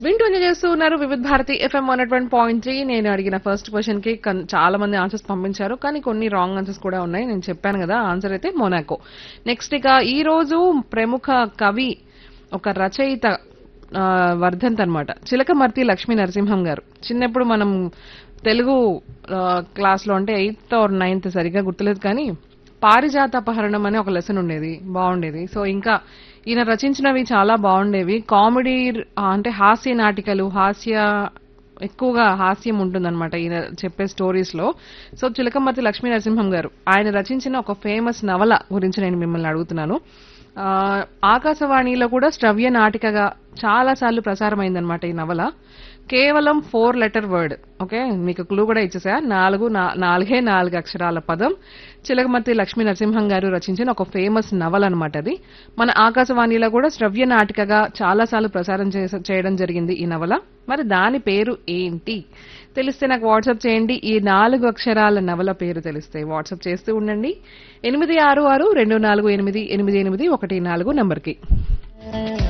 వింటూ ఎంజాయ్ చేస్తూ ఉన్నారు Vividh Bharati FM one one point three నేను అడిగిన ఫస్ట్ క్వశ్చన్ కి కన్- చాలా మంది ఆన్సర్స్ పంపించారు కానీ కొన్ని రాంగ్ ఆన్సర్స్ కూడా ఉన్నాయి నేను చెప్పాను కదా ఆన్సర్ అయితే మొనాకో నెక్స్ట్ ఇక ఈ రోజు ప్రముఖ కవి ఒక రచయిత ఆ, వర్ధంత్ అనమాట చిలకమర్తి లక్ష్మీ నరసింహం గారు చిన్నప్పుడు మనం తెలుగు క్లాస్ లో అంటే ఎయిత్ ఆర్ నైన్త్ సరిగ్గా గుర్తులేదు కానీ పారిజాత అపహరణం అనే ఒక లెసన్ ఉండేది బాగుండేది సో ఇంకా ఈయన రచించినవి చాలా బాగుండేవి కామెడీ ఆ, అంటే హాస్య నాటికలు హాస్య ఎక్కువగా హాస్యం ఉంటుందన్నమాట ఈయన చెప్పే స్టోరీస్ లో సో చిలకమర్తి లక్ష్మీ నరసింహం గారు ఆయన రచించిన ఒక ఫేమస్ నవల గురించి నేను మిమ్మల్ని అడుగుతున్నాను ఆ, ఆకాశవాణిలో కూడా శ్రవ్య నాటికగా చాలా సార్లు ప్రసారమైందనమాట ఈ నవల కేవలం ఫోర్ లెటర్ వర్డ్ ఓకే మీకు క్లూ కూడా ఇచ్చేసా నాలుగు నా- నాలుగే నాలుగు అక్షరాల పదం చిలకమర్తి లక్ష్మీ నరసింహం గారు రచించిన ఒక ఫేమస్ నవల అనమాట అది మన ఆకాశవాణిలో కూడా శ్రవ్య నాటికగా చాలా సార్లు ప్రసారం చేస- చేయడం జరిగింది ఈ నవల మరి దాని పేరు ఏంటి తెలిస్తే నాకు వాట్సాప్ చేయండి ఈ నాలుగు అక్షరాల నవల పేరు తెలిస్తే వాట్సాప్ చేస్తూ ఉండండి ఎనిమిది ఆరు ఆరు రెండు నాలుగు ఎనిమిది ఎనిమిది ఎనిమిది ఒకటి నాలుగు నంబర్కి